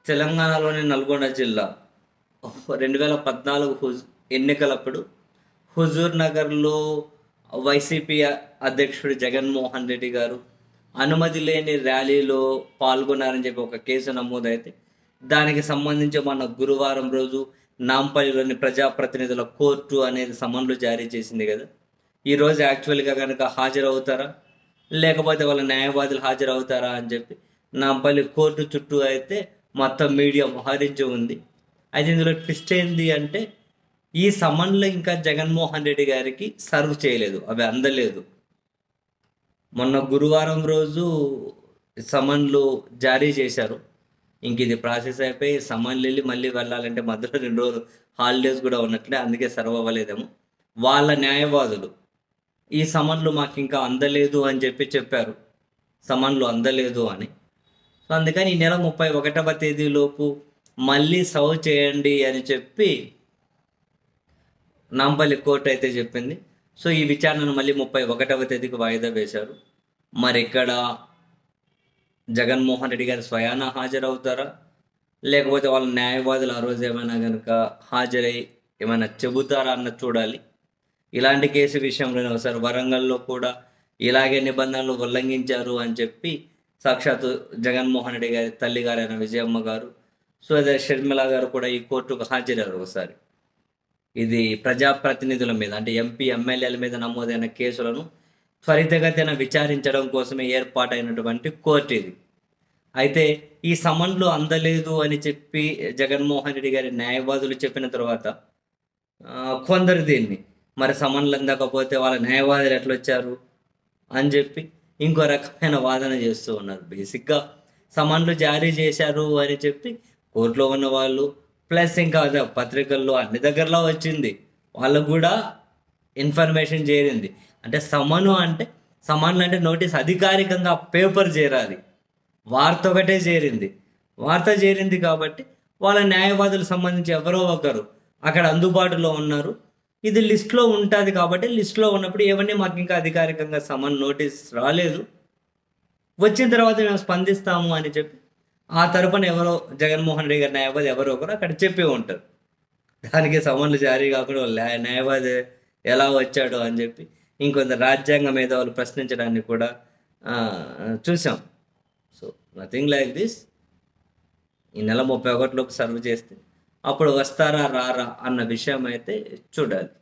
తెలంగాణలోని నల్గొండ జిల్లా రెండు వేల పద్నాలుగు హుజ్ ఎన్నికలప్పుడు హుజూర్ నగర్లో వైసీపీ అధ్యక్షుడు జగన్మోహన్ రెడ్డి గారు అనుమతి లేని ర్యాలీలో పాల్గొన్నారని చెప్పి ఒక కేసు నమోదైతే దానికి సంబంధించి మన గురువారం రోజు నాంపల్లిలోని ప్రజాప్రతినిధుల కోర్టు అనేది సమన్లు జారీ చేసింది కదా ఈరోజు యాక్చువల్గా కనుక హాజరవుతారా లేకపోతే వాళ్ళ న్యాయవాదులు హాజరవుతారా అని చెప్పి నాంపల్లి కోర్టు చుట్టూ అయితే మొత్తం మీడియా మోహరించి ఉంది అయితే ఇందులో ట్విస్ట్ ఏంది అంటే ఈ సమన్లు ఇంకా జగన్మోహన్ రెడ్డి గారికి సర్వ్ చేయలేదు అవి అందలేదు మొన్న గురువారం రోజు సమన్లు జారీ చేశారు ఇంక ఇది ప్రాసెస్ అయిపోయి సమన్లు వెళ్ళి మళ్ళీ వెళ్ళాలంటే మధ్యలో రెండు రోజులు హాలిడేస్ కూడా ఉన్నట్లే అందుకే సర్వ్ అవ్వలేదేమో వాళ్ళ న్యాయవాదులు ఈ సమన్లు మాకు ఇంకా అందలేదు అని చెప్పి చెప్పారు సమన్లు అందలేదు అని సో అందుకని ఈ నెల ముప్పై ఒకటవ తేదీలోపు మళ్ళీ సర్వ్ చేయండి అని చెప్పి నాంపల్లి కోర్టు అయితే చెప్పింది సో ఈ విచారణను మళ్ళీ ముప్పై ఒకటవ తేదీకి వాయిదా వేశారు మరి ఇక్కడ జగన్మోహన్ రెడ్డి గారు స్వయాన హాజరవుతారా లేకపోతే వాళ్ళ న్యాయవాదులు ఆ రోజు ఏమైనా కనుక హాజరై ఏమైనా చెబుతారా అన్నది చూడాలి ఇలాంటి కేసు విషయంలో ఒకసారి వరంగల్లో కూడా ఇలాగే నిబంధనలు ఉల్లంఘించారు అని చెప్పి సాక్షాత్తు జగన్మోహన్ రెడ్డి గారి తల్లి గారైన విజయమ్మ గారు సో అదే షర్మిల గారు కూడా ఈ కోర్టుకు హాజరయ్యారు ఒకసారి ఇది ప్రజాప్రతినిధుల మీద అంటే ఎంపీ ఎమ్మెల్యేల మీద నమోదైన కేసులను త్వరితగతిన విచారించడం కోసమే ఏర్పాటైనటువంటి కోర్టు ఇది అయితే ఈ సమన్లు అందలేదు అని చెప్పి జగన్మోహన్ రెడ్డి గారి న్యాయవాదులు చెప్పిన తర్వాత ఆ, కొందరు దీన్ని మరి సమన్లు అందకపోతే వాళ్ళ న్యాయవాదులు ఎట్లా వచ్చారు అని చెప్పి ఇంకో రకమైన వాదన చేస్తూ ఉన్నారు బేసిక్గా సమన్లు జారీ చేశారు అని చెప్పి కోర్టులో ఉన్న వాళ్ళు ప్లస్ ఇంకా అదే పత్రికల్లో అన్ని దగ్గరలో వచ్చింది వాళ్ళకు కూడా ఇన్ఫర్మేషన్ చేరింది అంటే సమను అంటే సమన్లు అంటే నోటీస్ అధికారికంగా పేపర్ చేరాలి వార్త ఒకటే చేరింది వార్త చేరింది కాబట్టి వాళ్ళ న్యాయవాదులకు సంబంధించి ఎవరో ఒకరు అక్కడ అందుబాటులో ఉన్నారు ఇది లిస్ట్లో ఉంటుంది కాబట్టి లిస్ట్లో ఉన్నప్పుడు ఏమన్నీ మాకు ఇంకా అధికారికంగా సమన్ నోటీస్ రాలేదు వచ్చిన తర్వాత మేము స్పందిస్తాము అని చెప్పి ఆ తరపున ఎవరో జగన్మోహన్ రెడ్డి గారి న్యాయవాది ఎవరో ఒకరు అక్కడ చెప్పి ఉంటారు దానికి సమన్లు జారీ కాకుండా వాళ్ళ న్యాయ- న్యాయవాది ఎలా వచ్చాడు అని చెప్పి ఇంకొంత రాజ్యాంగ మేధావులు ప్రశ్నించడాన్ని కూడా ఆ, చూసాం సో నథింగ్ లైక్ దిస్ ఈ నెల ముప్పై ఒకటిలోపు సర్వ్ చేస్తే అప్పుడు వస్తారా రారా అన్న విషయం అయితే చూడాలి